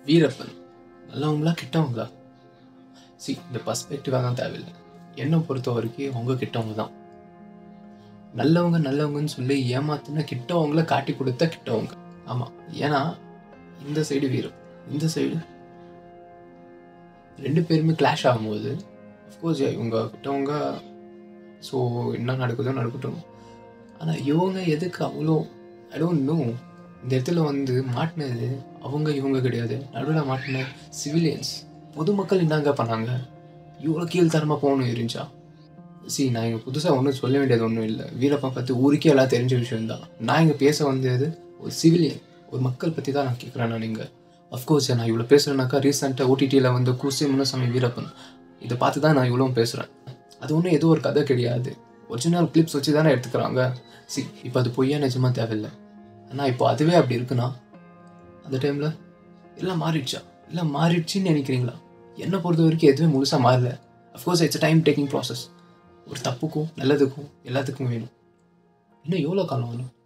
வீரப்பன் நல்லவங்களா கிட்டவங்களா சி இந்த பர்ஸ்பெக்டிவாக தான் தேவையில்லை என்னை பொறுத்த வரைக்கும் அவங்க கிட்டவங்க தான் நல்லவங்க நல்லவங்கன்னு சொல்லி ஏமாத்தின கிட்டவங்கள காட்டி கொடுத்த கிட்டவங்க ஆமாம் ஏன்னா இந்த சைடு வீரம் இந்த சைடு ரெண்டு பேருமே கிளாஷ் ஆகும்போது அஃப்கோர்ஸ் இவங்க கிட்டவங்க ஸோ என்ன நடக்குதோ நடக்கட்டும் ஆனால் இவங்க எதுக்கு அவ்வளோ ஐ டோன்ட் நோ இந்த இடத்துல வந்து மாட்டினது அவங்க இவங்க கிடையாது நடுவில் மாட்டின சிவிலியன்ஸ் பொதுமக்கள் என்னங்க பண்ணாங்க இவ்வளோ கீழ்த்தரமாக போகணும் இருந்துச்சா சி நான் இங்கே புதுசாக ஒன்றும் சொல்ல வேண்டியது ஒன்றும் இல்லை வீரப்பா பற்றி ஊருக்கே எல்லாம் தெரிஞ்ச விஷயம் தான் நான் இங்கே பேச வந்தது ஒரு சிவிலியன் ஒரு மக்கள் பற்றி தான் நான் கேட்குறேன் நான் இங்கே அஃப்கோர்ஸ் நான் இவ்வளோ பேசுகிறேன்னாக்கா ரீசெண்டாக ஓடிடியில் வந்து கூசி முன்னசாமி வீரப்பன் இதை பார்த்து தான் நான் இவ்வளோ பேசுகிறேன் அது ஒன்றும் ஏதோ ஒரு கதை கிடையாது ஒரிஜினல் கிளிப்ஸ் வச்சு தானே எடுத்துக்கிறாங்க சி இப்போ அது பொய்யா நிஜமாக தேவையில்லை ஆனால் இப்போ அதுவே அப்படி இருக்குன்னா அந்த டைமில் எல்லாம் மாறிடுச்சா எல்லாம் மாறிடுச்சுன்னு நினைக்கிறீங்களா என்னை பொறுத்த வரைக்கும் எதுவுமே முழுசாக மாறல of course it's time taking process ஒரு தப்புக்கும் நல்லதுக்கும் எல்லாத்துக்கும் வேணும் இன்னும் எவ்வளோ காலம் வேணும்